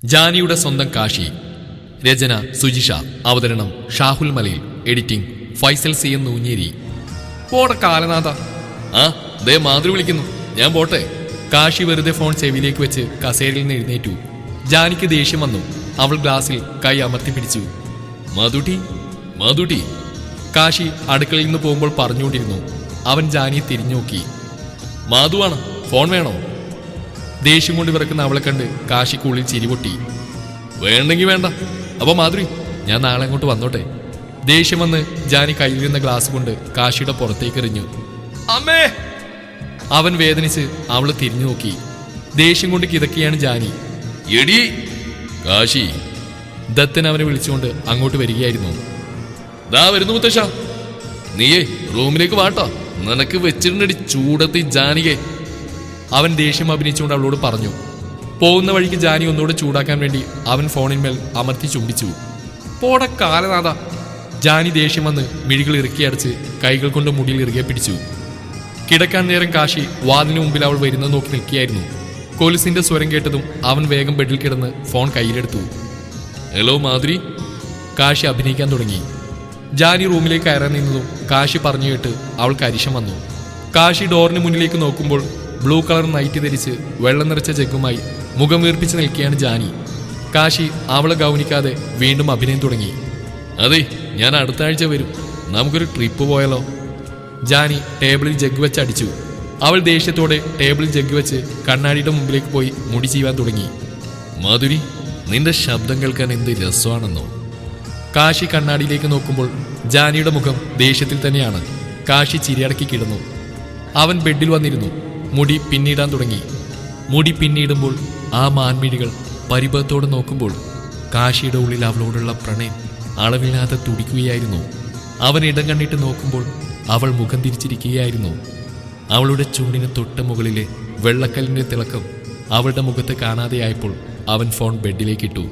ജാനിയുടെ സ്വന്തം കാശി രചന സുജിഷ അവതരണം Shahul Malayil editing Faisal C N Noonjeri പോടെ കാലനാഥ ആ ദേ മാതൃ വിളിക്കുന്നു ഞാൻ പോട്ടെ കാശി വെറുതെ ഫോൺ ചെവിയിലേക്ക് വെച്ച് കസേരയിൽ നിന്ന് എഴുന്നേറ്റു ജാനിക്ക് ദേഷ്യം വന്നു അവൾ ഗ്ലാസിൽ കൈ അമർത്തി പിടിച്ചു മധുട്ടി മധുട്ടി കാശി അടുക്കളയിൽ നിന്ന് പോകുമ്പോൾ പറഞ്ഞുകൊണ്ടിരുന്നു അവൻ ജാനിയെ തിരിഞ്ഞു നോക്കി മാധുവാണ് ഫോൺ വേണോ ദേഷ്യം കൊണ്ട് വിറക്കുന്ന അവളെ കണ്ട് കാശിക്കുള്ളിൽ ചിരിപൊട്ടി വേണ്ടെങ്കിൽ വേണ്ട അപ്പൊ മാധുരി ഞാൻ നാളെ അങ്ങോട്ട് വന്നോട്ടെ ദേഷ്യം വന്ന് ജാനി കയ്യിലിരുന്ന ഗ്ലാസ് കൊണ്ട് കാശിയുടെ പുറത്തേക്ക് എറിഞ്ഞു അമ്മേ അവൻ വേദനിച്ച് അവള് തിരിഞ്ഞു നോക്കി ദേഷ്യം കൊണ്ട് കിതക്കിയാണ് ജാനി എടി കാശി ദത്തൻ അവനെ വിളിച്ചുകൊണ്ട് അങ്ങോട്ട് വരികയായിരുന്നു ദാ വരുന്നു മുത്തശ്ശ നീയേ റൂമിലേക്ക് വാട്ടോ നിനക്ക് വെച്ചിട്ടുണ്ടടി ചൂടത്തി ജാനികെ അവൻ ദേഷ്യം അഭിനയിച്ചുകൊണ്ട് അവളോട് പറഞ്ഞു പോകുന്ന വഴിക്ക് ജാനി ഒന്നുകൂടെ ചൂടാക്കാൻ വേണ്ടി അവൻ ഫോണിന്മേൽ അമർത്തി ചുംബിച്ചു പോട കാലനാഥ ജാനി ദേഷ്യം വന്ന് മിഴികൾ ഇറുക്കിയടച്ച് കൈകൾ കൊണ്ട് മുടിയിൽ ഇറുകെ പിടിച്ചു കിടക്കാൻ നേരം കാശി വാതിന് മുമ്പിൽ അവൾ വരുന്നത് നോക്കി നിൽക്കുകയായിരുന്നു കൊലുസിന്റെ സ്വരം കേട്ടതും അവൻ വേഗം ബെഡിൽ കിടന്ന് ഫോൺ കയ്യിലെടുത്തു ഹലോ മാധുരി കാശി അഭിനയിക്കാൻ തുടങ്ങി ജാനി റൂമിലേക്ക് കയറാൻ നിന്നതും കാശി പറഞ്ഞു കേട്ട് അവൾക്ക് അരിശം വന്നു കാശി ഡോറിന് മുന്നിലേക്ക് നോക്കുമ്പോൾ ബ്ലൂ കളർ നൈറ്റ് ധരിച്ച് വെള്ളം നിറച്ച ജഗ്ഗുമായി മുഖം വീർപ്പിച്ച് നിൽക്കുകയാണ് ജാനി കാശി അവളെ ഗൗനിക്കാതെ വീണ്ടും അഭിനയം തുടങ്ങി അതെ ഞാൻ അടുത്ത ആഴ്ച വരും നമുക്കൊരു ട്രിപ്പ് പോയാലോ ജാനി ടേബിളിൽ ജഗ് വെച്ച് അടിച്ചു അവൾ ദേഷ്യത്തോടെ ടേബിളിൽ ജഗ് വെച്ച് കണ്ണാടിയുടെ മുമ്പിലേക്ക് പോയി മുടി ചെയ്യുവാൻ തുടങ്ങി മാധുരി നിന്റെ ശബ്ദം കേൾക്കാൻ എന്ത് രസമാണെന്നോ കാശി കണ്ണാടിയിലേക്ക് നോക്കുമ്പോൾ ജാനിയുടെ മുഖം ദേഷ്യത്തിൽ തന്നെയാണ് കാശി ചിരിയടക്കി കിടന്നു അവൻ ബെഡിൽ വന്നിരുന്നു മുടി പിന്നിടാൻ തുടങ്ങി മുടി പിന്നിടുമ്പോൾ ആ മാൻമിഴികൾ പരിഭവത്തോടെ നോക്കുമ്പോൾ കാശിയുടെ ഉള്ളിൽ അവളോടുള്ള പ്രണയം അളവില്ലാതെ തുടിക്കുകയായിരുന്നു അവൻ ഇടം കണ്ണിട്ട് നോക്കുമ്പോൾ അവൾ മുഖം തിരിച്ചിരിക്കുകയായിരുന്നു അവളുടെ ചുണ്ടിന് തൊട്ട് മുകളിലെ വെള്ളക്കല്ലിന്റെ തിളക്കം അവളുടെ മുഖത്ത് കാണാതെയായപ്പോൾ അവൻ ഫോൺ ബെഡിലേക്കിട്ടു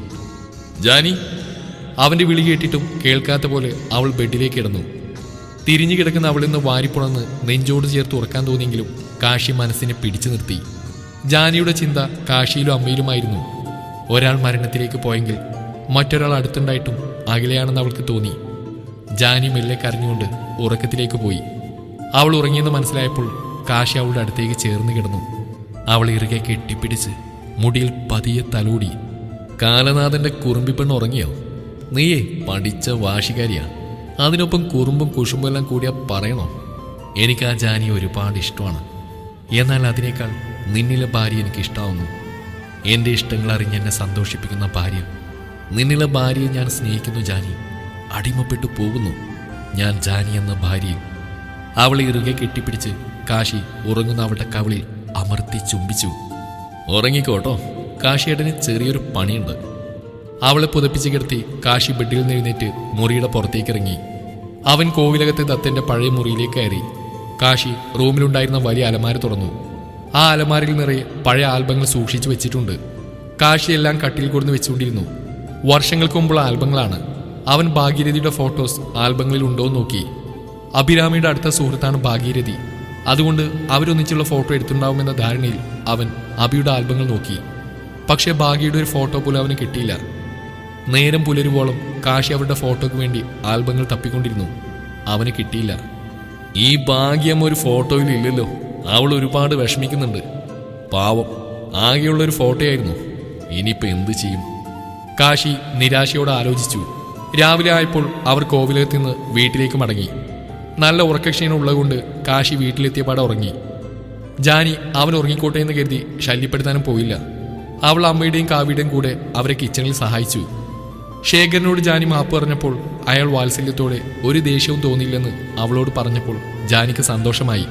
ജാനി അവന്റെ വിളി കേട്ടിട്ടും കേൾക്കാത്ത പോലെ അവൾ ബെഡിലേക്ക് കിടന്നു തിരിഞ്ഞു കിടക്കുന്ന അവളിൽ നിന്ന് വാരിപ്പുണർന്ന് നെഞ്ചോട് ചേർത്ത് ഉറക്കാൻ തോന്നിയെങ്കിലും കാശി മനസ്സിനെ പിടിച്ചു നിർത്തി ജാനിയുടെ ചിന്ത കാശിയിലും അമ്മയിലുമായിരുന്നു ഒരാൾ മരണത്തിലേക്ക് പോയെങ്കിൽ മറ്റൊരാൾ അടുത്തുണ്ടായിട്ടും അകലെയാണെന്ന് അവൾക്ക് തോന്നി ജാനി മെല്ലെ കരഞ്ഞുകൊണ്ട് ഉറക്കത്തിലേക്ക് പോയി അവൾ ഉറങ്ങിയെന്ന് മനസ്സിലായപ്പോൾ കാശി അവളുടെ അടുത്തേക്ക് ചേർന്ന് കിടന്നു അവൾ ഇറുകെ കെട്ടിപ്പിടിച്ച് മുടിയിൽ പതിയെ തലോടി കാലനാഥന്റെ കുറുമ്പിപ്പെണ്ണ് ഉറങ്ങിയോ നീയേ പഠിച്ച വാശികാരിയാ അതിനൊപ്പം കുറുമ്പും കുശുമ്പും എല്ലാം കൂടിയാ പറയണോ എനിക്ക് ആ ജാനി ഒരുപാട് ഇഷ്ടമാണ് എന്നാൽ അതിനേക്കാൾ നിന്നിലെ ഭാര്യ എനിക്ക് ഇഷ്ടാവുന്നു എൻ്റെ ഇഷ്ടങ്ങൾ അറിഞ്ഞ് എന്നെ സന്തോഷിപ്പിക്കുന്ന ഭാര്യ നിന്നിലെ ഭാര്യയെ ഞാൻ സ്നേഹിക്കുന്നു ജാനി അടിമപ്പെട്ടു പോകുന്നു ഞാൻ ജാനി എന്ന ഭാര്യയെ അവളെ ഇറുകെ കെട്ടിപ്പിടിച്ച് കാശി ഉറങ്ങുന്ന അവളുടെ കവിളിൽ അമർത്തി ചുംബിച്ചു ഉറങ്ങിക്കോട്ടോ കാശിയേട്ടന് ചെറിയൊരു പണിയുണ്ട് അവളെ പുതപ്പിച്ച് കിടത്തി കാശി ബെഡിൽ നിന്ന് എഴുന്നേറ്റ് മുറിയുടെ പുറത്തേക്ക് ഇറങ്ങി അവൻ കോവിലകത്തെ ദത്തന്റെ പഴയ മുറിയിലേക്ക് കയറി കാശി റൂമിലുണ്ടായിരുന്ന വലിയ അലമാര തുറന്നു ആ അലമാരയിൽ നിറയെ പഴയ ആൽബങ്ങൾ സൂക്ഷിച്ചു വെച്ചിട്ടുണ്ട് കാശി എല്ലാം കട്ടിൽ കൊടുന്ന് വെച്ചുകൊണ്ടിരുന്നു വർഷങ്ങൾക്ക് മുമ്പുള്ള ആൽബങ്ങളാണ് അവൻ ഭാഗീരഥിയുടെ ഫോട്ടോസ് ആൽബങ്ങളിൽ ഉണ്ടോ എന്ന് നോക്കി അഭിരാമിയുടെ അടുത്ത സുഹൃത്താണ് ഭാഗീരഥി അതുകൊണ്ട് അവരൊന്നിച്ചുള്ള ഫോട്ടോ എടുത്തിട്ടുണ്ടാവുമെന്ന ധാരണയിൽ അവൻ അഭിയുടെ ആൽബങ്ങൾ നോക്കി പക്ഷേ ഭാഗ്യയുടെ ഒരു ഫോട്ടോ പോലും അവന് കിട്ടിയില്ല നേരം പുലരുവോളം കാശി അവരുടെ ഫോട്ടോയ്ക്ക് വേണ്ടി ആൽബങ്ങൾ തപ്പിക്കൊണ്ടിരുന്നു അവന് കിട്ടിയില്ല ഈ ഭാഗ്യം ഒരു ഫോട്ടോയിൽ ഇല്ലല്ലോ അവൾ ഒരുപാട് വിഷമിക്കുന്നുണ്ട് പാവം ആകെയുള്ള ഒരു ഫോട്ടോയായിരുന്നു ഇനിയിപ്പോ എന്ത് ചെയ്യും കാശി നിരാശയോടെ ആലോചിച്ചു രാവിലെ ആയപ്പോൾ അവർ കോവിലകത്ത് നിന്ന് വീട്ടിലേക്ക് മടങ്ങി നല്ല ഉറക്കക്ഷീണം ഉള്ളതുകൊണ്ട് കാശി വീട്ടിലെത്തിയ പാടെ ഉറങ്ങി ജാനി അവൻ ഉറങ്ങിക്കോട്ടെ എന്ന് കരുതി ശല്യപ്പെടുത്താനും പോയില്ല അവൾ അമ്മയുടെയും കാവ്യയുടെയും കൂടെ അവരെ കിച്ചണിൽ സഹായിച്ചു ശേഖരനോട് ജാനി മാപ്പ് പറഞ്ഞപ്പോൾ അയാൾ വാത്സല്യത്തോടെ ഒരു ദേഷ്യവും തോന്നിയില്ലെന്ന് അവളോട് പറഞ്ഞപ്പോൾ ജാനിക്ക് സന്തോഷമായി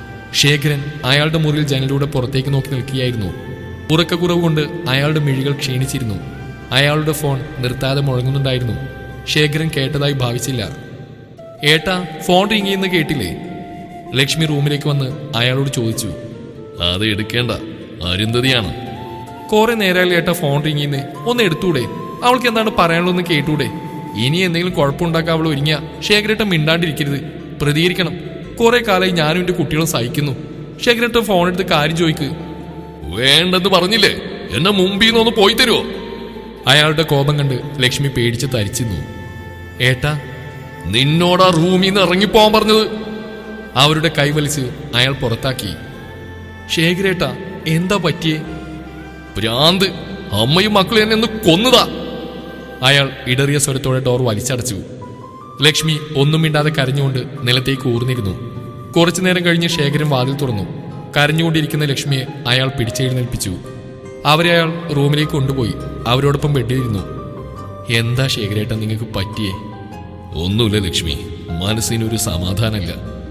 ശേഖരൻ അയാളുടെ മുറിയിൽ ജനലിലൂടെ പുറത്തേക്ക് നോക്കി നിൽക്കുകയായിരുന്നു ഉറക്കക്കുറവ് കൊണ്ട് അയാളുടെ മിഴികൾ ക്ഷീണിച്ചിരുന്നു അയാളുടെ ഫോൺ നിർത്താതെ മുഴങ്ങുന്നുണ്ടായിരുന്നു ശേഖരൻ കേട്ടതായി ഭാവിച്ചില്ല ഏട്ടാ ഫോൺ റിങ് ചെയ്യുന്ന കേട്ടില്ലേ ലക്ഷ്മി റൂമിലേക്ക് വന്ന് അയാളോട് ചോദിച്ചു അത് എടുക്കേണ്ട അരുന്ധതിയാണ് കുറെ നേരമായി ഏട്ടാ ഫോൺ റിങ് ചെയ്യുന്നേ ഒന്ന് എടുത്തൂടെ അവൾക്ക് എന്താണ് പറയാനുള്ളതെന്ന് കേട്ടൂടെ ഇനി എന്തെങ്കിലും കുഴപ്പമുണ്ടാക്കാൻ അവൾ ഒരുങ്ങിയ ശേഖരേട്ടൻ മിണ്ടാണ്ടിരിക്കരുത് പ്രതികരിക്കണം കുറെ കാലമായി ഞാനും എന്റെ കുട്ടികളും സഹിക്കുന്നു ശേഖരേട്ടൻ ഫോൺ എടുത്ത് കാര്യം ചോദിക്ക് വേണ്ടെന്ന് പറഞ്ഞില്ലേ എന്നെ മുമ്പിൽ നിന്ന് ഒന്ന് പോയി തരുമോ അയാളുടെ കോപം കണ്ട് ലക്ഷ്മി പേടിച്ച് തരിച്ചിരുന്നു ഏട്ടാ നിന്നോടാ റൂമിൽ നിന്ന് ഇറങ്ങിപ്പോവാൻ പറഞ്ഞത് അവരുടെ കൈവലിച്ച് അയാൾ പുറത്താക്കി ശേഖരേട്ടാ എന്താ പറ്റിയേ ഭ്രാന്ത് അമ്മയും മക്കളും എന്നെ ഒന്ന് കൊന്നതാ അയാൾ ഇടറിയ സ്വരത്തോടെ ഡോർ വലിച്ചടച്ചു ലക്ഷ്മി ഒന്നും മിണ്ടാതെ കരഞ്ഞുകൊണ്ട് നിലത്തേക്ക് ഊർന്നിരുന്നു കുറച്ചു നേരം കഴിഞ്ഞ് ശേഖരൻ വാതിൽ തുറന്നു കരഞ്ഞുകൊണ്ടിരിക്കുന്ന ലക്ഷ്മിയെ അയാൾ പിടിച്ചെഴുന്നേൽപ്പിച്ചു അവരെ അയാൾ റൂമിലേക്ക് കൊണ്ടുപോയി അവരോടൊപ്പം ബെഡിലിരുന്നു എന്താ ശേഖരേട്ടൻ നിങ്ങൾക്ക് പറ്റിയേ ഒന്നുമില്ല ലക്ഷ്മി മനസ്സിനൊരു സമാധാനമില്ല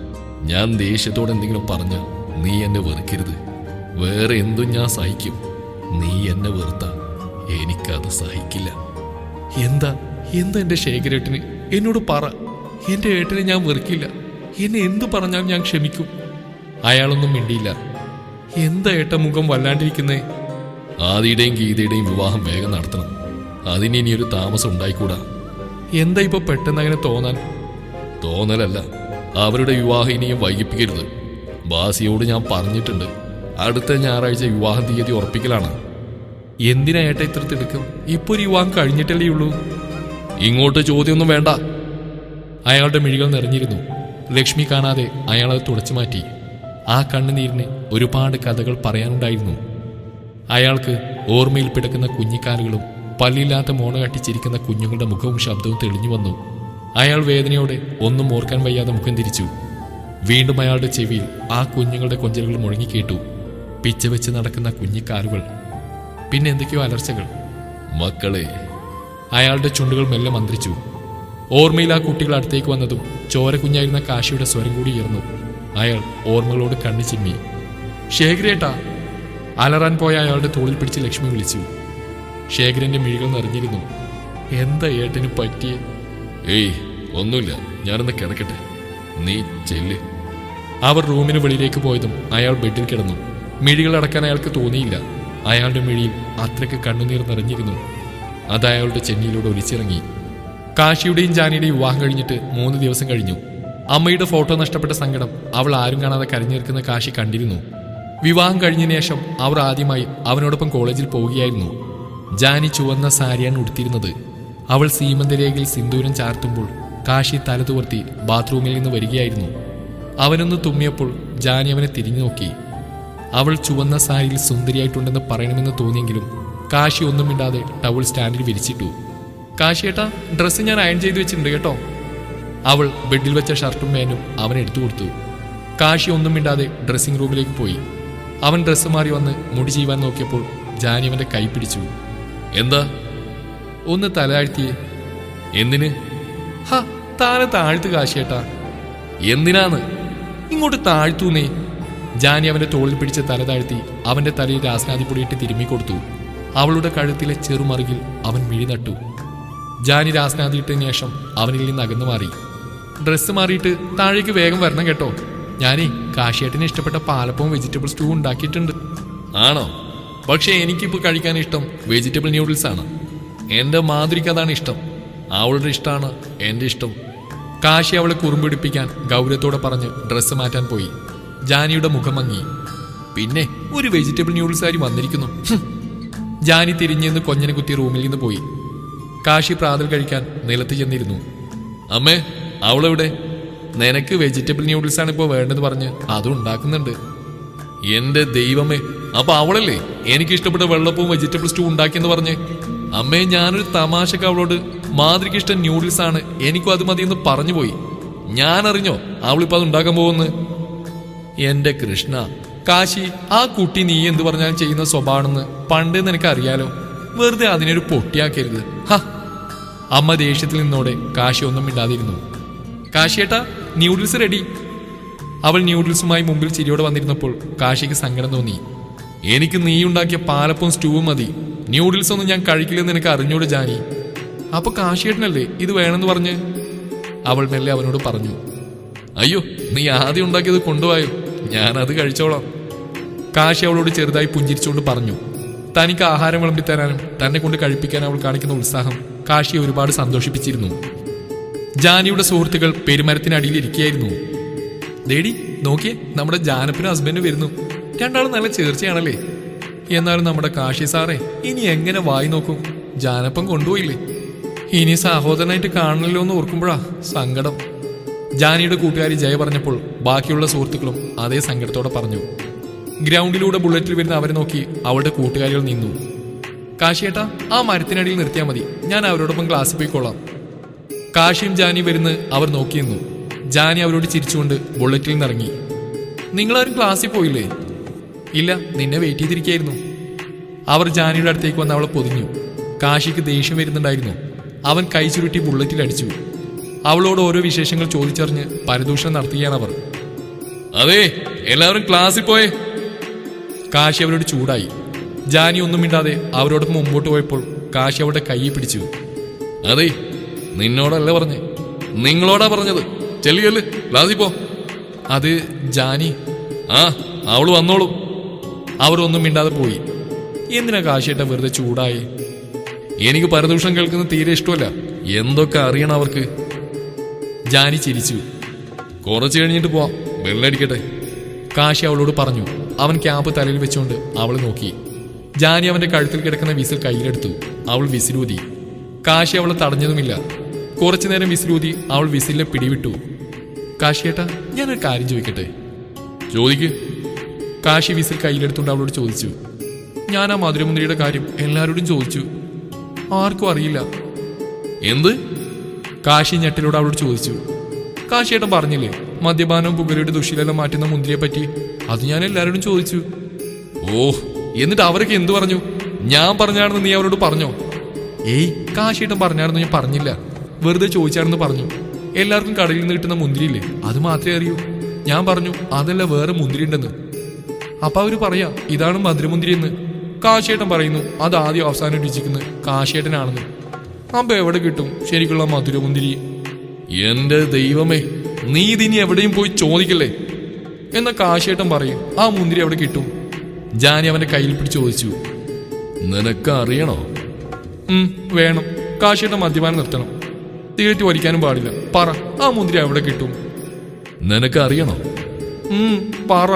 ഞാൻ ദേഷ്യത്തോടെ എന്തെങ്കിലും പറഞ്ഞ നീ എന്നെ വെറുക്കരുത് വേറെ എന്തും ഞാൻ സഹിക്കും നീ എന്നെ വെറുത്ത എനിക്കത് സഹിക്കില്ല എന്താ എന്താ എന്റെ ശേഖരേട്ടന് എന്നോട് പറ എന്റെ ഏട്ടനെ ഞാൻ വെറുക്കില്ല എന്നെ എന്തു പറഞ്ഞാലും ഞാൻ ക്ഷമിക്കും അയാളൊന്നും മിണ്ടിയില്ല എന്താ ഏട്ട മുഖം വല്ലാണ്ടിരിക്കുന്നേ ആദിയുടെയും ഗീതയുടെയും വിവാഹം വേഗം നടത്തണം അതിന് ഇനി ഒരു താമസം ഉണ്ടായിക്കൂടാ എന്താ ഇപ്പൊ പെട്ടെന്ന് അങ്ങനെ തോന്നാൻ തോന്നലല്ല അവരുടെ വിവാഹം ഇനിയും വൈകിപ്പിക്കരുത് ബാസിയോട് ഞാൻ പറഞ്ഞിട്ടുണ്ട് അടുത്ത ഞായറാഴ്ച വിവാഹ തീയതി ഉറപ്പിക്കലാണ് എന്തിനാ ഏട്ട ഇത്ര തിടുക്കം ഇപ്പൊ ഒരു വിവാഹം കഴിഞ്ഞിട്ടല്ലേ ഉള്ളൂ ഇങ്ങോട്ട് ചോദ്യമൊന്നും വേണ്ട അയാളുടെ മിഴികൾ നിറഞ്ഞിരുന്നു ലക്ഷ്മി കാണാതെ അയാളത് തുടച്ചു മാറ്റി ആ കണ്ണുനീരിന് ഒരുപാട് കഥകൾ പറയാനുണ്ടായിരുന്നു അയാൾക്ക് ഓർമ്മയിൽ പിടക്കുന്ന കുഞ്ഞിക്കാലുകളും പല്ലില്ലാത്ത മോണ കട്ടിച്ചിരിക്കുന്ന കുഞ്ഞുങ്ങളുടെ മുഖവും ശബ്ദവും തെളിഞ്ഞു വന്നു അയാൾ വേദനയോടെ ഒന്നും ഓർക്കാൻ വയ്യാതെ മുഖം തിരിച്ചു വീണ്ടും അയാളുടെ ചെവിയിൽ ആ കുഞ്ഞുങ്ങളുടെ കൊഞ്ചലുകൾ മുഴങ്ങിക്കേട്ടു പിച്ച വെച്ച് നടക്കുന്ന കുഞ്ഞിക്കാലുകൾ പിന്നെ എന്തൊക്കെയോ അലർച്ചകൾ മക്കളെ അയാളുടെ ചുണ്ടുകൾ മെല്ലെ മന്ത്രിച്ചു ഓർമ്മയിൽ ആ കുട്ടികൾ അടുത്തേക്ക് വന്നതും ചോര കുഞ്ഞായിരുന്ന കാശിയുടെ സ്വരം കൂടി ഉയർന്നു അയാൾ ഓർമ്മകളോട് കണ്ണു ചിമ്മി ശേഖരേട്ടാ അലറാൻ പോയ അയാളുടെ തോളിൽ പിടിച്ച് ലക്ഷ്മി വിളിച്ചു ശേഖരന്റെ മിഴികൾ നിറഞ്ഞിരുന്നു എന്താ ഏട്ടന് പറ്റിയേ ഏയ് ഒന്നുമില്ല ഞാനൊന്ന് കിടക്കട്ടെ നീ ചെല്ല് അവർ റൂമിന് വെളിയിലേക്ക് പോയതും അയാൾ ബെഡിൽ കിടന്നു മിഴികൾ അടക്കാൻ അയാൾക്ക് തോന്നിയില്ല അയാളുടെ മിഴിയിൽ അത്രയ്ക്ക് കണ്ണുനീർ നിറഞ്ഞിരുന്നു അത് അയാളുടെ ചെന്നിയിലൂടെ ഒലിച്ചിറങ്ങി കാശിയുടെയും ജാനിയുടെയും വിവാഹം കഴിഞ്ഞിട്ട് മൂന്ന് ദിവസം കഴിഞ്ഞു അമ്മയുടെ ഫോട്ടോ നഷ്ടപ്പെട്ട സങ്കടം അവൾ ആരും കാണാതെ കരഞ്ഞു നിൽക്കുന്ന കാശി കണ്ടിരുന്നു വിവാഹം കഴിഞ്ഞതിന് ശേഷം അവർ ആദ്യമായി അവനോടൊപ്പം കോളേജിൽ പോവുകയായിരുന്നു ജാനി ചുവന്ന സാരിയാണ് ഉടുത്തിരുന്നത് അവൾ സീമന്തരേഖയിൽ സിന്ദൂരം ചാർത്തുമ്പോൾ കാശി തലതുവർത്തി ബാത്റൂമിൽ നിന്ന് വരികയായിരുന്നു അവനൊന്ന് തുമ്മിയപ്പോൾ ജാനി അവനെ തിരിഞ്ഞു നോക്കി അവൾ ചുവന്ന സാരിയിൽ സുന്ദരിയായിട്ടുണ്ടെന്ന് പറയണമെന്ന് തോന്നിയെങ്കിലും കാശി ഒന്നും മിണ്ടാതെ ടവൽ സ്റ്റാൻഡിൽ വിരിച്ചിട്ടു കാശിയേട്ടാ ഡ്രസ്സ് ഞാൻ അയൺ ചെയ്ത് വെച്ചിട്ടുണ്ട് കേട്ടോ അവൾ ബെഡിൽ വെച്ച ഷർട്ടും പാൻറ്റും അവൻ എടുത്തു കൊടുത്തു കാശി ഒന്നും മിണ്ടാതെ ഡ്രസ്സിംഗ് റൂമിലേക്ക് പോയി അവൻ ഡ്രസ്സ് മാറി വന്ന് മുടി ചെയ്യുവാൻ നോക്കിയപ്പോൾ ജാനി അവന്റെ കൈ പിടിച്ചു എന്താ ഒന്ന് തലതാഴ്ത്തിയേ എന്തിന് ഹ താനെ താഴ്ത്തു കാശിയേട്ടാ എന്തിനാന്ന് ഇങ്ങോട്ട് താഴ്ത്തൂന്നേ ജാനി അവന്റെ തോളിൽ പിടിച്ച് തല താഴ്ത്തി അവന്റെ തലയിൽ രാസനാദിപ്പൊടിയിട്ട് തിരുമ്മി കൊടുത്തു അവളുടെ കഴുത്തിലെ ചെറുമറുകിൽ അവൻ മിഴി നട്ടു ജാനി രാസനാദിയിട്ടതിന് ശേഷം അവനിൽ നിന്ന് അകന്നു മാറി ഡ്രസ്സ് മാറിയിട്ട് താഴേക്ക് വേഗം വരണം കേട്ടോ ഞാനേ കാശിയേട്ടന് ഇഷ്ടപ്പെട്ട പാലപ്പവും വെജിറ്റബിൾ സ്റ്റൂ ഉണ്ടാക്കിയിട്ടുണ്ട് ആണോ പക്ഷേ എനിക്കിപ്പോൾ കഴിക്കാൻ ഇഷ്ടം വെജിറ്റബിൾ ന്യൂഡിൽസ് ആണ് എന്റെ മാധുരിക്ക് അതാണ് ഇഷ്ടം അവളുടെ ഇഷ്ടമാണ് എന്റെ ഇഷ്ടം കാശി അവളെ കുറുമ്പിടിപ്പിക്കാൻ ഗൗരവത്തോടെ പറഞ്ഞ് ഡ്രസ്സ് മാറ്റാൻ പോയി ജാനിയുടെ മുഖം മങ്ങി പിന്നെ ഒരു വെജിറ്റബിൾ ന്യൂഡിൽസ് ആയി വന്നിരിക്കുന്നു ഹും. ജാനി തിരിഞ്ഞെന്ന് കൊഞ്ഞനെ കുത്തി റൂമിൽ നിന്ന് പോയി കാശി പ്രാതൽ കഴിക്കാൻ നിലത്ത് ചെന്നിരുന്നു അമ്മേ അവളെവിടെ നിനക്ക് വെജിറ്റബിൾ ന്യൂഡിൽസ് ആണ് ഇപ്പോൾ വേണ്ടത് പറഞ്ഞ് അതും ഉണ്ടാക്കുന്നുണ്ട് എന്റെ ദൈവമേ അപ്പൊ അവളല്ലേ എനിക്ക് ഇഷ്ടപ്പെട്ട വെള്ളപ്പവും വെജിറ്റബിൾ സ്റ്റൂ ഉണ്ടാക്കിയെന്ന് പറഞ്ഞ് അമ്മേ ഞാനൊരു തമാശക്ക് അവളോട് മാതൃക്ക് ഇഷ്ടം ന്യൂഡിൽസ് ആണ് എനിക്കും അത് മതിയെന്ന് പറഞ്ഞു പോയി ഞാൻ അറിഞ്ഞോ അവളിപ്പോ അത് ഉണ്ടാക്കാൻ പോകുന്നു എന്റെ കൃഷ്ണ കാശി ആ കുട്ടി നീ എന്ത് പറഞ്ഞാലും ചെയ്യുന്ന സ്വഭാവമാണെന്ന് പണ്ട് നിനക്ക് അറിയാലോ വെറുതെ അതിനൊരു പൊട്ടിയാക്കരുത് ഹ അമ്മ ദേഷ്യത്തിൽ നിന്നോടെ കാശി ഒന്നും മിണ്ടാതിരുന്നു കാശിയേട്ടാ ന്യൂഡിൽസ് റെഡി അവൾ ന്യൂഡിൽസുമായി മുമ്പിൽ ചിരിയോടെ വന്നിരുന്നപ്പോൾ കാശിക്ക് സങ്കടം തോന്നി എനിക്ക് നീ ഉണ്ടാക്കിയ പാലപ്പവും സ്റ്റൂവും മതി ന്യൂഡിൽസ് ഒന്നും ഞാൻ കഴിക്കില്ലെന്ന് നിനക്ക് അറിഞ്ഞൂടെ ജാനി അപ്പൊ കാശിയേട്ടനല്ലേ ഇത് വേണമെന്ന് പറഞ്ഞ് അവൾ മെല്ലെ അവനോട് പറഞ്ഞു അയ്യോ നീ ആദ്യം ഉണ്ടാക്കിയത് കൊണ്ടുപോയോ ഞാനത് കഴിച്ചോളാം കാശി അവളോട് ചെറുതായി പുഞ്ചിരിച്ചുകൊണ്ട് പറഞ്ഞു തനിക്ക് ആഹാരം വിളമ്പിത്തരാനും തന്നെ കൊണ്ട് കഴിപ്പിക്കാൻ അവൾ കാണിക്കുന്ന ഉത്സാഹം കാശിയെ ഒരുപാട് സന്തോഷിപ്പിച്ചിരുന്നു ജാനിയുടെ സുഹൃത്തുക്കൾ പെരുമരത്തിനടിയിൽ ഇരിക്കുകയായിരുന്നു ദേടി നോക്കിയേ നമ്മുടെ ജാനപ്പിനും ഹസ്ബൻഡും വരുന്നു രണ്ടാളും നല്ല ചേർച്ചയാണല്ലേ എന്നാലും നമ്മുടെ കാശി സാറേ ഇനി എങ്ങനെ വായി നോക്കും ജാനപ്പം കൊണ്ടുപോയില്ലേ ഇനി സഹോദരനായിട്ട് കാണണല്ലോ എന്ന് ഓർക്കുമ്പോഴാ സങ്കടം ജാനിയുടെ കൂട്ടുകാരി ജയ പറഞ്ഞപ്പോൾ ബാക്കിയുള്ള സുഹൃത്തുക്കളും അതേ സങ്കടത്തോടെ പറഞ്ഞു ഗ്രൗണ്ടിലൂടെ ബുള്ളറ്റിൽ വരുന്ന അവരെ നോക്കി അവളുടെ കൂട്ടുകാരികൾ നിന്നു കാശിയേട്ടാ ആ മരത്തിനടിയിൽ നിർത്തിയാൽ മതി ഞാൻ അവരോടൊപ്പം ക്ലാസ്സിൽ പോയിക്കൊള്ളാം കാശിയും ജാനി വരുന്ന് അവർ നോക്കിയെന്നു ജാനി അവരോട് ചിരിച്ചുകൊണ്ട് ബുള്ളറ്റിൽ നിന്നിറങ്ങി നിങ്ങളാരും ക്ലാസ്സിൽ പോയില്ലേ ഇല്ല നിന്നെ വെയിറ്റ് ചെയ്തിരിക്കായിരുന്നു അവർ ജാനിയുടെ അടുത്തേക്ക് വന്ന് അവളെ പൊതിഞ്ഞു കാശിക്ക് ദേഷ്യം വരുന്നുണ്ടായിരുന്നു അവൻ കൈ ചുരുട്ടി ബുള്ളറ്റിൽ അടിച്ചു അവളോട് ഓരോ വിശേഷങ്ങൾ ചോദിച്ചറിഞ്ഞ് പരദൂഷണം നടത്തുകയാണ് അവർ അതെ എല്ലാവരും ക്ലാസ്സിൽ പോയേ കാശി അവരോട് ചൂടായി ജാനി ഒന്നും മിണ്ടാതെ അവരോടൊപ്പം മുമ്പോട്ട് പോയപ്പോൾ കാശി അവളുടെ കൈയെ പിടിച്ചു അതെ നിന്നോടല്ല പറഞ്ഞേ നിങ്ങളോടാ പറഞ്ഞത് ചെല്ലിയല്ലേ ക്ലാസ്സിൽ പോ അത് ജാനി ആ അവള് വന്നോളൂ അവർ ഒന്നും മിണ്ടാതെ പോയി എന്തിനാ കാശിയേട്ട വെറുതെ ചൂടായി എനിക്ക് പരദൂഷണം കേൾക്കുന്നത് തീരെ ഇഷ്ടമല്ല എന്തൊക്കെ അറിയണം അവർക്ക് ജാനി ചിരിച്ചു കുറച്ച് കഴിഞ്ഞിട്ട് പോവാം ബെല്ലടിക്കട്ടെ കാശി അവളോട് പറഞ്ഞു അവൻ ക്യാമ്പ് തലയിൽ വെച്ചുകൊണ്ട് അവൾ നോക്കി ജാനി അവന്റെ കഴുത്തിൽ കിടക്കുന്ന വിസിൽ കയ്യിലെടുത്തു അവൾ വിസിലൂതി കാശി അവളെ തടഞ്ഞതുമില്ല കുറച്ചു നേരം വിസിലൂതി അവൾ വിസിലിനെ പിടിവിട്ടു കാശിയേട്ടാ ഞാനൊരു കാര്യം ചോദിക്കട്ടെ ചോദിക്ക് കാശി വിസിൽ കയ്യിലെടുത്തുകൊണ്ട് അവളോട് ചോദിച്ചു ഞാൻ ആ മധുരമുന്തിരിയുടെ കാര്യം എല്ലാവരോടും ചോദിച്ചു ആർക്കും അറിയില്ല എന്ത് കാശി ഞെട്ടിലൂടെ അവളോട് ചോദിച്ചു കാശിയേട്ടൻ പറഞ്ഞില്ലേ മദ്യപാനവും പുകരയുടെ ദുഷിലെല്ലാം മാറ്റുന്ന മുന്തിരിയെ പറ്റി അത് ഞാൻ എല്ലാവരോടും ചോദിച്ചു ഓ എന്നിട്ട് അവരൊക്കെ എന്തു പറഞ്ഞു ഞാൻ പറഞ്ഞാണെന്ന് നീ അവരോട് പറഞ്ഞോ ഏയ് കാശിയേട്ടൻ പറഞ്ഞാണെന്ന് ഞാൻ പറഞ്ഞില്ല വെറുതെ ചോദിച്ചാണെന്ന് പറഞ്ഞു എല്ലാവർക്കും കടയിൽ നിന്ന് കിട്ടുന്ന മുന്തിരിയില്ലേ അത് മാത്രമേ അറിയൂ ഞാൻ പറഞ്ഞു അതല്ല വേറെ മുന്തിരി ഉണ്ടെന്ന് അപ്പൊ അവര് പറയാ ഇതാണ് മധുരമുന്തിരി എന്ന് കാശിയേട്ടൻ പറയുന്നു അത് ആദ്യം അവസാനം രുചിക്കുന്നത് കാശിയേട്ടനാണെന്ന് അപ്പൊ എവിടെ കിട്ടും ശരിക്കുള്ള മധുരമുന്തിരി എന്റെ ദൈവമേ നീ ഇതിനി എവിടെയും പോയി ചോദിക്കല്ലേ എന്ന കാശിയേട്ടൻ പറയും ആ മുന്തിരി എവിടെ കിട്ടും ജാനി അവന്റെ കയ്യിൽ പിടിച്ച് ചോദിച്ചു നിനക്ക് അറിയണോ ഉം, വേണം കാശിയേട്ടൻ മദ്യപാനം നിർത്തണം സിഗരറ്റ് വലിക്കാനും പാടില്ല പറ ആ മുന്തിരി എവിടെ കിട്ടും നിനക്ക് അറിയണോ ഉം, പറ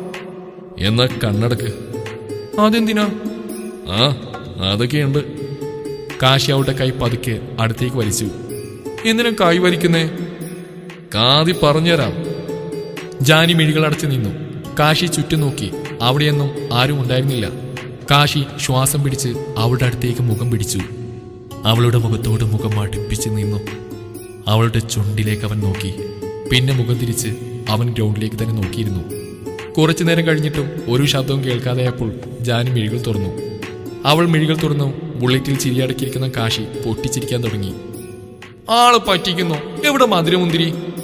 എന്നാ കണ്ണടക്ക് അതെന്തിനാ ആ അതൊക്കെയുണ്ട് കാശി അവളുടെ കൈ പതുക്കെ അടുത്തേക്ക് വലിച്ചു എന്തിനാ കൈ വലിക്കുന്നേ കാതി പറഞ്ഞുതരാം ജാനി മിഴികൾ അടച്ചു നിന്നു കാശി ചുറ്റും നോക്കി അവിടെയൊന്നും ആരും ഉണ്ടായിരുന്നില്ല കാശി ശ്വാസം പിടിച്ച് അവളുടെ അടുത്തേക്ക് മുഖം പിടിച്ചു അവളുടെ മുഖത്തോട് മുഖം അടുപ്പിച്ച് നിന്നു അവളുടെ ചുണ്ടിലേക്ക് അവൻ നോക്കി പിന്നെ മുഖം തിരിച്ച് അവൻ ഗ്രൗണ്ടിലേക്ക് തന്നെ നോക്കിയിരുന്നു കുറച്ചു നേരം കഴിഞ്ഞിട്ടും ഒരു ശബ്ദവും കേൾക്കാതെയപ്പോൾ ജാനി മിഴികൾ തുറന്നു അവൾ മിഴികൾ തുറന്നു ബുള്ളറ്റിൽ ചിരിയടക്കിയിരിക്കുന്ന കാശി പൊട്ടിച്ചിരിക്കാൻ തുടങ്ങി ആള് പറ്റിക്കുന്നു എവിടെ മധുരമുന്തിരി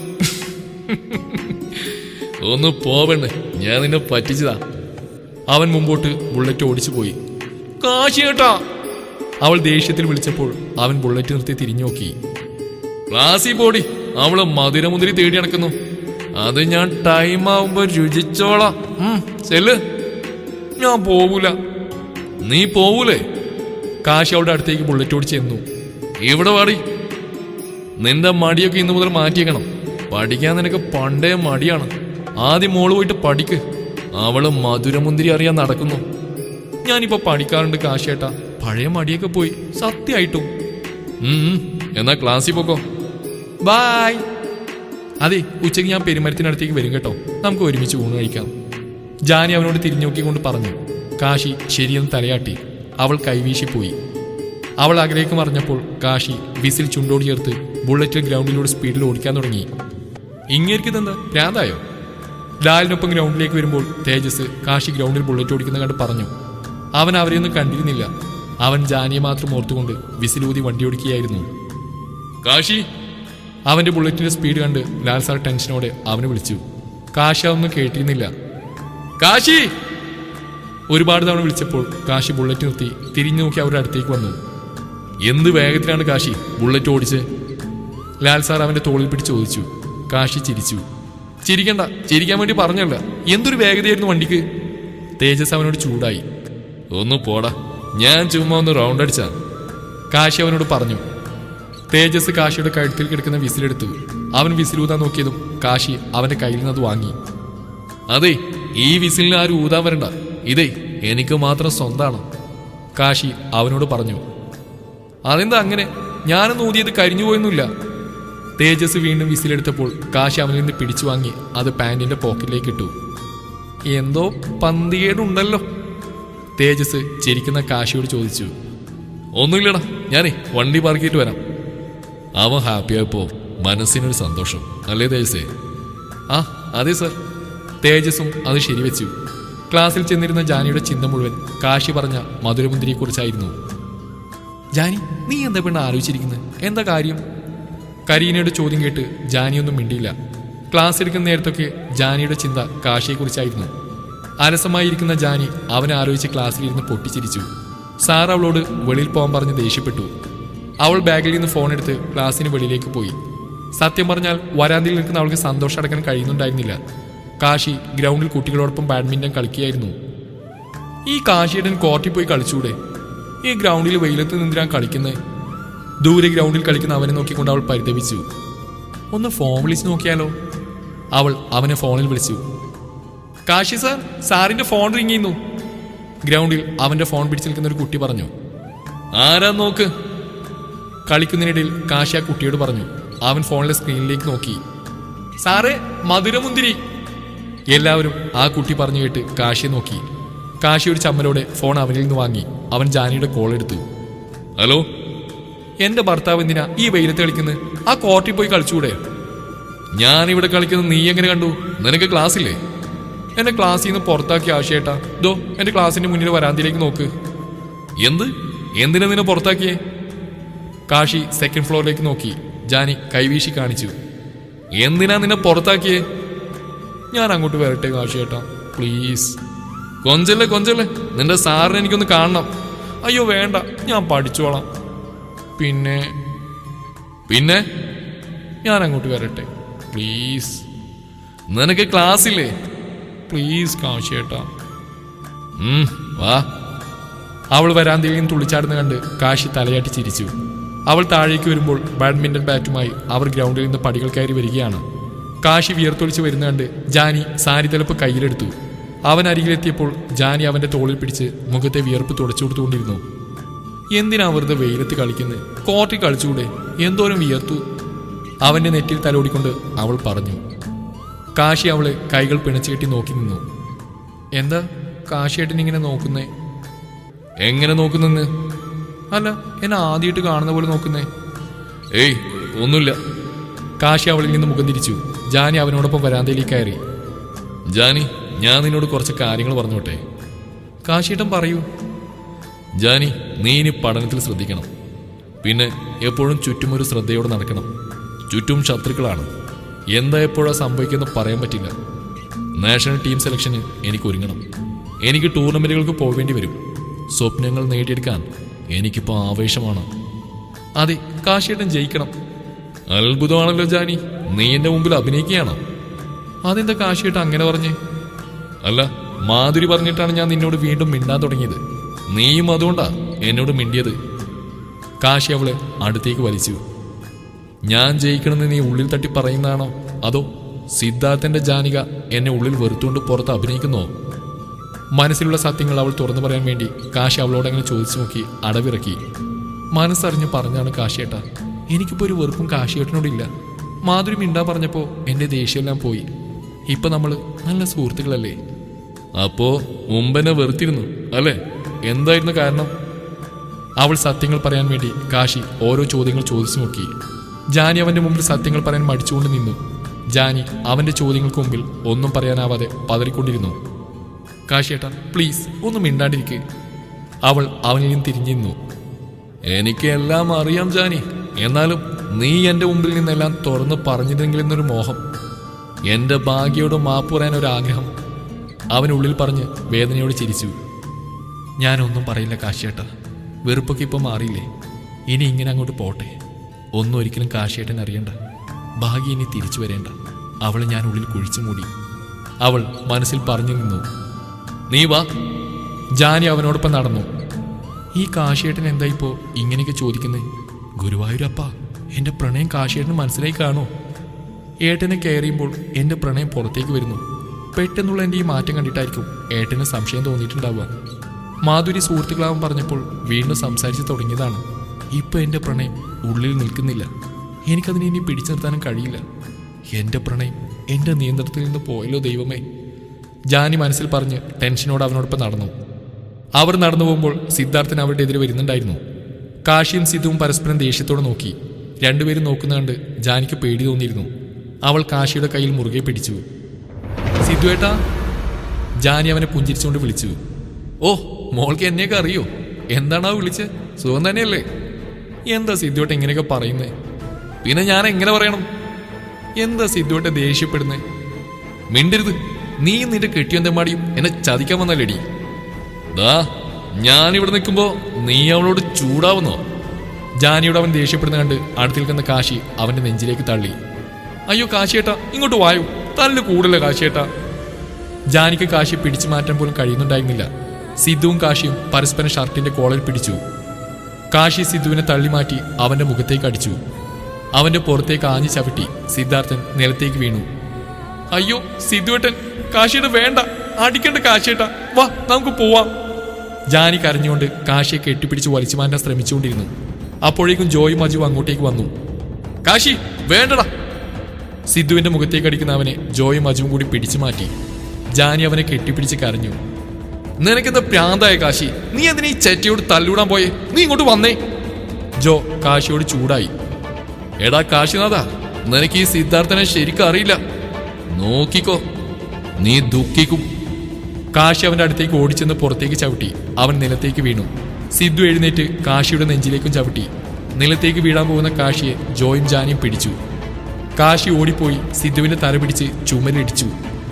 ഒന്ന് പോവണ്ണേ ഞാൻ നിന്നെ പറ്റിച്ചതാ അവൻ മുമ്പോട്ട് ബുള്ളറ്റ് ഓടിച്ചു പോയി കാശി കേട്ടാ അവൾ ദേഷ്യത്തിൽ വിളിച്ചപ്പോൾ അവൻ ബുള്ളറ്റ് നിർത്തി തിരിഞ്ഞു നോക്കി ക്ലാസ്സിൽ പോടി അവള് മധുരമുന്തിരി തേടി നടക്കുന്നു അത് ഞാൻ ടൈം ആവുമ്പോ രുചിച്ചോളാം ഉം, ചെല്ല് ഞാൻ പോവൂല നീ പോവൂലേ കാശി അവളുടെ അടുത്തേക്ക് ബുള്ളറ്റ് ഓടിച്ച് ചെന്നു ഇവിടെ വാടി നിന്റെ മടിയൊക്കെ ഇന്നു മുതൽ മാറ്റിയേക്കണം പഠിക്കാൻ നിനക്ക് പണ്ടേ മടിയാണ് ആദ്യം മോള് പോയിട്ട് പഠിക്ക് അവള് മധുരമുന്തിരി അറിയാൻ നടക്കുന്നു ഞാനിപ്പോ പഠിക്കാറുണ്ട് കാശേട്ടാ പഴയ മടിയൊക്കെ പോയി സത്യമായിട്ടും ഉം, ഉം. എന്നാ ക്ലാസ്സിൽ പോക്കോ ബായ് അതെ ഉച്ചയ്ക്ക് ഞാൻ പെരുമരത്തിനടുത്തേക്ക് വരും കേട്ടോ നമുക്ക് ഒരുമിച്ച് ഊണ് കഴിക്കാം ജാനി അവനോട് തിരിഞ്ഞു നോക്കിക്കൊണ്ട് പറഞ്ഞു കാശി ശരിയെന്ന് തലയാട്ടി അവൾ കൈവീശി പോയി അവൾ അകലേക്ക് മറിഞ്ഞപ്പോൾ കാശി വിസിൽ ചുണ്ടോട് ചേർത്ത് ബുള്ളറ്റ് ഗ്രൗണ്ടിലൂടെ സ്പീഡിൽ ഓടിക്കാൻ തുടങ്ങി ഇങ്ങേർക്ക് ഇതെന്താ ഭ്രാന്തായോ ലാലിനൊപ്പം ഗ്രൗണ്ടിലേക്ക് വരുമ്പോൾ തേജസ് കാശി ഗ്രൗണ്ടിൽ ബുള്ളറ്റ് ഓടിക്കുന്ന കണ്ട് പറഞ്ഞു അവൻ അവരെയൊന്നും കണ്ടിരുന്നില്ല അവൻ ജാനിയെ മാത്രം ഓർത്തുകൊണ്ട് വിസിലൂതി വണ്ടി ഓടിക്കുകയായിരുന്നു കാശി അവന്റെ ബുള്ളറ്റിന്റെ സ്പീഡ് കണ്ട് ലാൽ സാർ ടെൻഷനോടെ അവനെ വിളിച്ചു കാശി അതൊന്നും കേട്ടിരുന്നില്ല കാശി ഒരുപാട് തവണ വിളിച്ചപ്പോൾ കാശി ബുള്ളറ്റ് നിർത്തി തിരിഞ്ഞു നോക്കി അവരുടെ അടുത്തേക്ക് വന്നു എന്ത് വേഗത്തിലാണ് കാശി ബുള്ളറ്റ് ഓടിച്ച് ലാൽ സാർ അവന്റെ തോളിൽ പിടിച്ച് ചോദിച്ചു കാശി ചിരിച്ചു ചിരിക്കണ്ട ചിരിക്കാൻ വേണ്ടി പറഞ്ഞല്ല എന്തൊരു വേഗതയായിരുന്നു വണ്ടിക്ക് തേജസ് അവനോട് ചൂടായി ഒന്ന് പോടാ ഞാൻ ചുമ്മാ ഒന്ന് റൗണ്ട് അടിച്ചാ കാശി അവനോട് പറഞ്ഞു തേജസ് കാശിയുടെ കഴുത്തിൽ കിടക്കുന്ന വിസിലെടുത്തു അവൻ വിസിലൂതാൻ നോക്കിയതും കാശി അവന്റെ കയ്യിൽ നിന്ന് അത് വാങ്ങി അതെ ഈ വിസിലിന് ആരും ഊതാൻ വരണ്ട ഇതേ എനിക്ക് മാത്രം സ്വന്താണ് കാശി അവനോട് പറഞ്ഞു അതെന്താ അങ്ങനെ ഞാനൊന്നും ഊതിയത് കരിഞ്ഞു പോയൊന്നുമില്ല തേജസ് വീണ്ടും വിസിലെടുത്തപ്പോൾ കാശി അവനിൽ നിന്ന് പിടിച്ചു വാങ്ങി അത് പാന്റിന്റെ പോക്കറ്റിലേക്ക് ഇട്ടു എന്തോ പന്തികേടുണ്ടല്ലോ തേജസ് ചിരിക്കുന്ന കാശിയോട് ചോദിച്ചു ഒന്നുമില്ലടാ ഞാനേ വണ്ടി പാർക്ക് ചെയ്തിട്ട് വരാം അവൻ ഹാപ്പിയായപ്പോ മനസ്സിനൊരു സന്തോഷം അല്ലേ തേജസേ ആ അതെ സർ തേജസും അത് ശരിവെച്ചു ക്ലാസ്സിൽ ചെന്നിരുന്ന ജാനിയുടെ ചിന്ത മുഴുവൻ കാശി പറഞ്ഞ മധുരമുന്തിരിയെക്കുറിച്ചായിരുന്നു ജാനി നീ എന്താ പെണ്ണ് ആലോചിച്ചിരിക്കുന്നത് എന്താ കാര്യം കരീനയുടെ ചോദ്യം കേട്ട് ജാനിയൊന്നും മിണ്ടിയില്ല ക്ലാസ് എടുക്കുന്ന നേരത്തൊക്കെ ജാനിയുടെ ചിന്ത കാശിയെക്കുറിച്ചായിരുന്നു അലസമായിരിക്കുന്ന ജാനി അവനെ ആലോചിച്ച് ക്ലാസ്സിലിരുന്ന് പൊട്ടിച്ചിരിച്ചു സാർ അവളോട് വെളിയിൽ പോകാൻ പറഞ്ഞ് ദേഷ്യപ്പെട്ടു അവൾ ബാഗിൽ നിന്ന് ഫോൺ എടുത്ത് ക്ലാസ്സിന് വെളിയിലേക്ക് പോയി സത്യം പറഞ്ഞാൽ വരാന്തിയിൽ നിൽക്കുന്ന അവൾക്ക് സന്തോഷം അടക്കാൻ കഴിയുന്നുണ്ടായിരുന്നില്ല കാശി ഗ്രൗണ്ടിൽ കുട്ടികളോടൊപ്പം ബാഡ്മിന്റൺ കളിക്കുകയായിരുന്നു ഈ കാശിയേട്ടൻ കോർട്ടിൽ പോയി കളിച്ചൂടെ ഈ ഗ്രൗണ്ടിൽ വെയിലത്ത് നിന്നിരാൻ കളിക്കുന്നത് ദൂരെ ഗ്രൗണ്ടിൽ കളിക്കുന്ന അവനെ നോക്കിക്കൊണ്ട് അവൾ പരിതപിച്ചു ഒന്ന് ഫോൺ വിളിച്ച് നോക്കിയാലോ അവൾ അവനെ ഫോണിൽ വിളിച്ചു കാശി സാർ സാറിന്റെ ഫോൺ റിങ് ചെയ്യുന്നു ഗ്രൗണ്ടിൽ അവന്റെ ഫോൺ പിടിച്ചു നിൽക്കുന്ന ഒരു കുട്ടി പറഞ്ഞു ആരാ നോക്ക് കളിക്കുന്നതിനിടയിൽ കാശി ആ കുട്ടിയോട് പറഞ്ഞു അവൻ ഫോണിലെ സ്ക്രീനിലേക്ക് നോക്കി സാറേ മധുരമുന്തിരി എല്ലാവരും ആ കുട്ടി പറഞ്ഞു കേട്ട് കാശിയെ നോക്കി കാശി ഒരു ചമ്മലോടെ ഫോൺ അവനിൽ നിന്ന് വാങ്ങി അവൻ ജാനിയുടെ കോൾ എടുത്തു ഹലോ എന്റെ ഭർത്താവ് എന്തിനാ ഈ വെയിലത്ത് കളിക്കുന്നത് ആ കോർട്ടിൽ പോയി കളിച്ചൂടെ ഞാനിവിടെ കളിക്കുന്നത് നീ എങ്ങനെ കണ്ടു നിനക്ക് ക്ലാസ് ഇല്ലേ എന്നെ ക്ലാസ്സിൽ നിന്ന് പുറത്താക്കി ആശയേട്ടാ ദോ എന്റെ ക്ലാസ്സിന്റെ മുന്നിൽ വരാന്തിയിലേക്ക് നോക്ക് എന്ത് എന്തിനാ നിന്നെ പുറത്താക്കിയേ കാശി സെക്കൻഡ് ഫ്ലോറിലേക്ക് നോക്കി ജാനി കൈവീശി കാണിച്ചു എന്തിനാ നിന്നെ പുറത്താക്കിയേ ഞാൻ അങ്ങോട്ട് വരട്ടെ കാശിയേട്ടാ പ്ലീസ് കൊഞ്ചല്ലേ കൊഞ്ചല്ലേ നിന്റെ സാറിനെ എനിക്കൊന്ന് കാണണം അയ്യോ വേണ്ട ഞാൻ പഠിച്ചോളാം പിന്നെ പിന്നെ ഞാൻ അങ്ങോട്ട് വരട്ടെ പ്ലീസ് നിനക്ക് ക്ലാസ് ഇല്ലേ പ്ലീസ് കാശിയേട്ടാ ഉം, വാ അവൾ വരാന്തയിൽ നിന്ന് തുള്ളിച്ചാടുന്ന കണ്ട് കാശി തലയാട്ടി ചിരിച്ചു അവൾ താഴേക്ക് വരുമ്പോൾ ബാഡ്മിന്റൺ ബാറ്റുമായി അവർ ഗ്രൗണ്ടിൽ നിന്ന് പടികൾ കയറി വരികയാണ് കാശി വിയർത്തൊളിച്ച് വരുന്ന കണ്ട് ജാനി സാരി തലപ്പ് കയ്യിലെടുത്തു അവൻ അരികിലെത്തിയപ്പോൾ ജാനി അവന്റെ തോളിൽ പിടിച്ച് മുഖത്തെ വിയർപ്പ് തുടച്ചു കൊടുത്തുകൊണ്ടിരുന്നു എന്തിനാ വെറുതെ വെയിലത്ത് കളിക്കുന്നത് കോർട്ടിൽ കളിച്ചുകൂടെ എന്തോരം വിയർത്തു അവന്റെ നെറ്റിൽ തലോടിക്കൊണ്ട് അവൾ പറഞ്ഞു കാശി അവളെ കൈകൾ പിണച്ചു കെട്ടി നോക്കി നിന്നു എന്താ കാശിയേട്ടൻ ഇങ്ങനെ നോക്കുന്നേ എങ്ങനെ നോക്കുന്നെന്ന് അല്ല എന്നെ ആദ്യമായിട്ട് കാണുന്ന പോലെ നോക്കുന്നേ ഏയ് ഒന്നുമില്ല കാശി അവളിൽ നിന്ന് മുഖം തിരിച്ചു ജാനി അവനോടൊപ്പം വരാന്തയിലേക്ക് കയറി ജാനി ഞാൻ നിന്നോട് കുറച്ച് കാര്യങ്ങൾ പറഞ്ഞോട്ടെ കാശിയേട്ടൻ പറയൂ ജാനി നീ ഇനി പഠനത്തിൽ ശ്രദ്ധിക്കണം പിന്നെ എപ്പോഴും ചുറ്റും ഒരു ശ്രദ്ധയോടെ നടക്കണം ചുറ്റും ശത്രുക്കളാണ് എന്താ എപ്പോഴാ സംഭവിക്കുന്ന പറയാൻ പറ്റില്ല നാഷണൽ ടീം സെലക്ഷന് എനിക്ക് ഒരുങ്ങണം എനിക്ക് ടൂർണമെന്റുകൾക്ക് പോവേണ്ടി വരും സ്വപ്നങ്ങൾ നേടിയെടുക്കാൻ എനിക്കിപ്പോൾ ആവേശമാണ് അതെ കാശിയേട്ടൻ ജയിക്കണം അത്ഭുതമാണല്ലോ ജാനി നീ എന്റെ മുമ്പിൽ അഭിനയിക്കുകയാണോ അതെന്താ കാശിയേട്ടൻ അങ്ങനെ പറഞ്ഞേ അല്ല മാധുരി പറഞ്ഞിട്ടാണ് ഞാൻ നിന്നോട് വീണ്ടും മിണ്ടാൻ തുടങ്ങിയത് നീയും അതുകൊണ്ടാ എന്നോട് മിണ്ടിയത് കാശി അവളെ അടുത്തേക്ക് വലിച്ചു ഞാൻ ജയിക്കണമെന്ന് നീ ഉള്ളിൽ തട്ടി പറയുന്നതാണോ അതോ സിദ്ധാർത്ഥന്റെ ജാനിക എന്നെ ഉള്ളിൽ വെറുത്തുകൊണ്ട് പുറത്ത് അഭിനയിക്കുന്നോ മനസ്സിലുള്ള സത്യങ്ങൾ അവൾ തുറന്നു പറയാൻ വേണ്ടി കാശി അവളോട് അങ്ങനെ ചോദിച്ചു നോക്കി അടവിറക്കി മനസ്സറിഞ്ഞ് പറഞ്ഞാണ് കാശിയേട്ട എനിക്കിപ്പോ ഒരു വെറുപ്പും കാശിയേട്ടനോടില്ല മാധുരി മിണ്ടാ പറഞ്ഞപ്പോ എന്റെ ദേഷ്യമെല്ലാം പോയി ഇപ്പൊ നമ്മള് നല്ല സുഹൃത്തുക്കളല്ലേ അപ്പോ മുമ്പെന്നെ വെറുത്തിരുന്നു അല്ലേ എന്തായിരുന്നു കാരണം അവൾ സത്യങ്ങൾ പറയാൻ വേണ്ടി കാശി ഓരോ ചോദ്യങ്ങൾ ചോദിച്ചു നോക്കി ജാനി അവന്റെ മുമ്പിൽ സത്യങ്ങൾ പറയാൻ മടിച്ചുകൊണ്ട് നിന്നു ജാനി അവന്റെ ചോദ്യങ്ങൾക്ക് മുമ്പിൽ ഒന്നും പറയാനാവാതെ പതറിക്കൊണ്ടിരുന്നു കാശിയേട്ടാ പ്ലീസ് ഒന്നും മിണ്ടാണ്ടിരിക്കുക അവൾ അവനിൽ നിന്ന് തിരിഞ്ഞു നിന്നു എനിക്ക് എല്ലാം അറിയാം ജാനി എന്നാലും നീ എന്റെ മുമ്പിൽ നിന്നെല്ലാം തുറന്ന് പറഞ്ഞിരുന്നെങ്കിലെന്നൊരു മോഹം എന്റെ ഭാഗ്യയോട് മാപ്പ് പറയാൻ ഒരു ആഗ്രഹം അവനുള്ളിൽ പറഞ്ഞ് വേദനയോട് ചിരിച്ചു ഞാനൊന്നും പറയില്ല കാശിയേട്ട വെറുപ്പൊക്കെ ഇപ്പം മാറിയില്ലേ ഇനി ഇങ്ങനെ അങ്ങോട്ട് പോട്ടെ ഒന്നും ഒരിക്കലും കാശിയേട്ടൻ അറിയണ്ട ഭാഗ്യം ഇനി തിരിച്ചു വരേണ്ട അവളെ ഞാൻ ഉള്ളിൽ കുഴിച്ചു മൂടി അവൾ മനസ്സിൽ പറഞ്ഞു നിന്നു നീ വാ ജാനി അവനോടൊപ്പം നടന്നു ഈ കാശിയേട്ടൻ എന്താ ഇപ്പോ ഇങ്ങനെയൊക്കെ ചോദിക്കുന്നത് ഗുരുവായൂരപ്പ എന്റെ പ്രണയം കാശിയേട്ടന് മനസ്സിലായി കാണോ ഏട്ടനെ കയറിയുമ്പോൾ എന്റെ പ്രണയം പുറത്തേക്ക് വരുന്നു പെട്ടെന്നുള്ള എന്റെ ഈ മാറ്റം കണ്ടിട്ടായിരിക്കും ഏട്ടന് സംശയം തോന്നിയിട്ടുണ്ടാവുക മാധുരി സുഹൃത്തുക്കളാവാൻ പറഞ്ഞപ്പോൾ വീണ്ടും സംസാരിച്ച് തുടങ്ങിയതാണ് ഇപ്പൊ എന്റെ പ്രണയം ഉള്ളിൽ നിൽക്കുന്നില്ല എനിക്കതിനെ ഇനി പിടിച്ചു നിർത്താനും കഴിയില്ല എന്റെ പ്രണയം എന്റെ നിയന്ത്രണത്തിൽ നിന്ന് പോയല്ലോ ദൈവമേ ജാനി മനസ്സിൽ പറഞ്ഞ് ടെൻഷനോട് അവനോടൊപ്പം നടന്നു അവർ നടന്നു പോകുമ്പോൾ സിദ്ധാർത്ഥൻ അവരുടെ എതിരെ വരുന്നുണ്ടായിരുന്നു കാശിയും സിദ്ധുവും പരസ്പരം ദേഷ്യത്തോടെ നോക്കി രണ്ടുപേരും നോക്കുന്ന കണ്ട് ജാനിക്ക് പേടി തോന്നിയിരുന്നു അവൾ കാശിയുടെ കയ്യിൽ മുറുകെ പിടിച്ചു സിദ്ധു ഏട്ടാ ജാനി അവനെ പുഞ്ചിരിച്ചുകൊണ്ട് വിളിച്ചു ഓ മോൾക്ക് എന്നെയൊക്കെ അറിയോ എന്താണാ വിളിച്ച് സുഖം തന്നെയല്ലേ എന്താ സിദ്ധുവേട്ട ഇങ്ങനെയൊക്കെ പറയുന്നേ പിന്നെ ഞാൻ എങ്ങനെ പറയണം എന്താ സിദ്ധുവേട്ട ദേഷ്യപ്പെടുന്നേ മിണ്ടരുത് നീ നിന്റെ കെട്ടിയന്തമാടിയും എന്നെ ചതിക്കാൻ വന്നല്ലേടി ദാ ഞാൻ ഇവിടെ നിൽക്കുമ്പോ നീ അവളോട് ചൂടാവുന്നോ ജാനിയോട് അവൻ ദേഷ്യപ്പെടുന്ന കണ്ട് അടുത്ത് നിൽക്കുന്ന കാശി അവന്റെ നെഞ്ചിലേക്ക് തള്ളി അയ്യോ കാശിയേട്ടാ ഇങ്ങോട്ട് വായു തല്ല് കൂടുതലേ കാശിയേട്ടാ ജാനിക്ക് കാശി പിടിച്ചു മാറ്റാൻ പോലും കഴിയുന്നുണ്ടായിരുന്നില്ല സിദ്ധുവും കാശിയും പരസ്പരം ഷർട്ടിന്റെ കോളർ പിടിച്ചു കാശി സിദ്ധുവിനെ തള്ളി മാറ്റി അവന്റെ മുഖത്തേക്ക് അടിച്ചു അവന്റെ പുറത്തേക്ക് ആഞ്ഞു ചവിട്ടി സിദ്ധാർത്ഥൻ നിലത്തേക്ക് വീണു അയ്യോ സിദ്ധുവേട്ടൻ കാശിയുടെ വേണ്ട അടിക്കണ്ട കാശിയേട്ടാ വാ നമുക്ക് പോവാം ജാനി കരഞ്ഞുകൊണ്ട് കാശിയെ കെട്ടിപ്പിടിച്ച് വലിച്ചു മാറ്റാൻ ശ്രമിച്ചുകൊണ്ടിരുന്നു അപ്പോഴേക്കും ജോയും അജുവും അങ്ങോട്ടേക്ക് വന്നു കാശി വേണ്ടടാ സിദ്ധുവിന്റെ മുഖത്തേക്ക് അടിക്കുന്ന അവനെ ജോയും അജുവും കൂടി പിടിച്ചു മാറ്റി ജാനി അവനെ കെട്ടിപ്പിടിച്ച് കരഞ്ഞു നിനക്കെന്താ പ്രാന്തായ കാശി നീ എന്തിനാ ഈ ചെറ്റയോട് തല്ലൂടാൻ പോയേ നീ ഇങ്ങോട്ട് വന്നേ ജോ കാശിയോട് ചൂടായി എടാ കാശിനാഥ നിനക്ക് ഈ സിദ്ധാർത്ഥനെ ശരിക്കും അറിയില്ല നോക്കിക്കോ നീ ദുഃഖിക്കും കാശി അവന്റെ അടുത്തേക്ക് ഓടിച്ചെന്ന് പുറത്തേക്ക് ചവിട്ടി അവൻ നിലത്തേക്ക് വീണു സിദ്ധു എഴുന്നേറ്റ് കാശിയുടെ നെഞ്ചിലേക്കും ചവിട്ടി നിലത്തേക്ക് വീഴാൻ പോകുന്ന കാശിയെ ജോയും ജാനിയും പിടിച്ചു കാശി ഓടിപ്പോയി സിദ്ധുവിന്റെ തല പിടിച്ച് ചുമലിടിച്ചു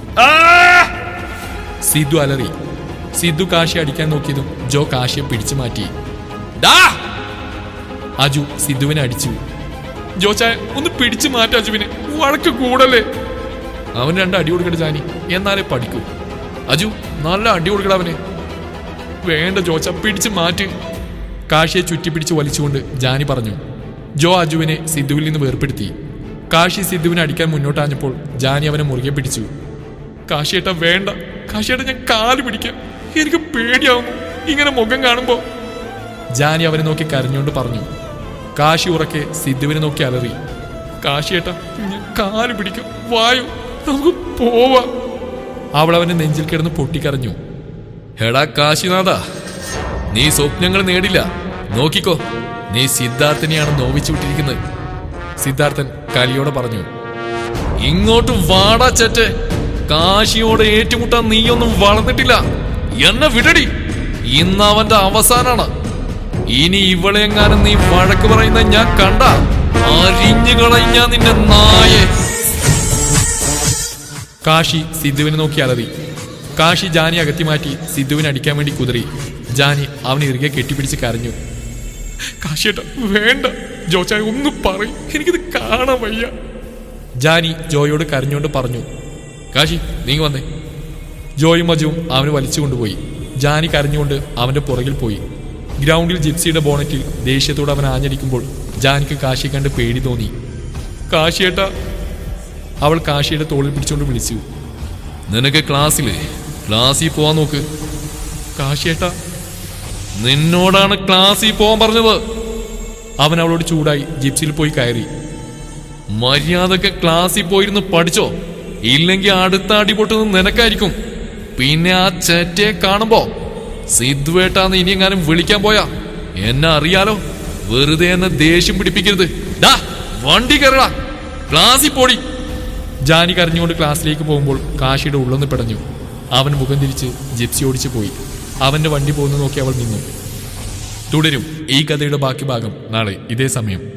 സിദ്ധു അലറി സിദ്ധു കാശി അടിക്കാൻ നോക്കിയതും ജോ കാശിയെ പിടിച്ചു മാറ്റി ഡാ അജു സിദ്ധുവിനെ അടിച്ചു ജോച്ചായ ഒന്ന് പിടിച്ചു മാറ്റ അജുവിനെ വഴക്ക് കൂടല്ലേ അവൻ രണ്ട് അടി കൊടുക്കട്ടെ ജാനി എന്നാലേ പഠിക്കൂ അജു നല്ല അടി കൊടുക്കട അവന് വേണ്ട ജോച്ച പിടിച്ച് മാറ്റ് കാശിയെ ചുറ്റിപ്പിടിച്ച് വലിച്ചുകൊണ്ട് ജാനി പറഞ്ഞു ജോ അജുവിനെ സിദ്ധുവിൽ നിന്ന് വേർപ്പെടുത്തി കാശി സിദ്ധുവിനെ അടിക്കാൻ മുന്നോട്ടാഞ്ഞപ്പോൾ ജാനി അവനെ മുറുകെ പിടിച്ചു കാശിയേട്ട വേണ്ട കാശിയേട്ട ഞാൻ കാല് പിടിക്കാം എനിക്ക് പേടിയാവുന്നു ഇങ്ങനെ മുഖം കാണുമ്പോ ജാനി അവനെ നോക്കി കരഞ്ഞുകൊണ്ട് പറഞ്ഞു കാശി ഉറക്കെ സിദ്ധുവിനെ നോക്കി അലറി കാശിയേട്ട ഞാൻ കാല് പിടിക്കും വായു നമുക്ക് പോവാം അവൾ അവന്റെ നെഞ്ചിൽ കിടന്ന് പൊട്ടിക്കരഞ്ഞു എടാ കാശിനാഥ നീ സ്വപ്നങ്ങൾ നേടില്ല നോക്കിക്കോ നീ സിദ്ധാർത്ഥനെയാണ് നോവിച്ചു വിട്ടിരിക്കുന്നത് സിദ്ധാർത്ഥൻ കലിയോടെ പറഞ്ഞു ഇങ്ങോട്ട് വാടാ ചെറ്റ് കാശിയോട് ഏറ്റുമുട്ടാൻ നീയൊന്നും വളർന്നിട്ടില്ല എന്നെ വിടടി ഇന്ന് അവന്റെ അവസാനാണ് ഇനി ഇവളെ എങ്ങാനും നീ വഴക്ക് പറയുന്ന ഞാൻ കണ്ട അരിഞ്ഞു കളഞ്ഞ നിന്റെ നായെ കാശി സിദ്ധുവിനെ നോക്കി അലറി കാശി ജാനി അകത്തി മാറ്റി സിദ്ധുവിനെ അടിക്കാൻ വേണ്ടി കുതിറി ജാനി അവനെ ഇറുകെ കെട്ടിപ്പിടിച്ച് കരഞ്ഞു കാശിയേട്ട വേണ്ട ജോച്ചായ ഒന്ന് പറയും എനിക്കിത് കാണാൻ വയ്യ ജാനി ജോയോട് കരഞ്ഞുകൊണ്ട് പറഞ്ഞു കാശി നീ വന്നേ ജോയും അജുവും അവനെ വലിച്ചു കൊണ്ടുപോയി ജാനി കരഞ്ഞുകൊണ്ട് അവന്റെ പുറകിൽ പോയി ഗ്രൗണ്ടിൽ ജിപ്സിയുടെ ബോണറ്റിൽ ദേഷ്യത്തോടെ അവൻ ആഞ്ഞടിക്കുമ്പോൾ ജാനിക്ക് കാശിയെ കണ്ട് പേടി തോന്നി കാശിയേട്ടാ അവൾ കാശിയുടെ തോളിൽ പിടിച്ചുകൊണ്ട് വിളിച്ചു നിനക്ക് ക്ലാസ്സില് ക്ലാസ്സിൽ പോവാൻ നോക്ക് കാശിയേട്ടാ നിന്നോടാണ് ക്ലാസ്സിൽ പോവാൻ പറഞ്ഞത് അവൻ അവളോട് ചൂടായി ജിപ്സിയിൽ പോയി കയറി മര്യാദക്ക് ക്ലാസ്സിൽ പോയിരുന്ന് പഠിച്ചോ ഇല്ലെങ്കിൽ അടുത്ത അടി പൊട്ടുന്നത് നിനക്കായിരിക്കും പിന്നെ ആ ചേറ്റയെ കാണുമ്പോ സിദ്ധുവേട്ടാന്ന് ഇനി എങ്ങാനും വിളിക്കാൻ പോയാ എന്നെ അറിയാലോ വെറുതെ എന്നെ ദേഷ്യം പിടിപ്പിക്കരുത് ഡാ വണ്ടി കയറടാ ക്ലാസ്സിൽ പോടി ജാനി കരഞ്ഞുകൊണ്ട് ക്ലാസ്സിലേക്ക് പോകുമ്പോൾ കാശിയുടെ ഉള്ളൊന്ന് പിടഞ്ഞു അവൻ മുഖം തിരിച്ച് ജിപ്സി ഓടിച്ചു പോയി അവന്റെ വണ്ടി പോകുന്നു നോക്കി അവൾ നിന്നു തുടരും ഈ കഥയുടെ ബാക്കി ഭാഗം നാളെ ഇതേ സമയം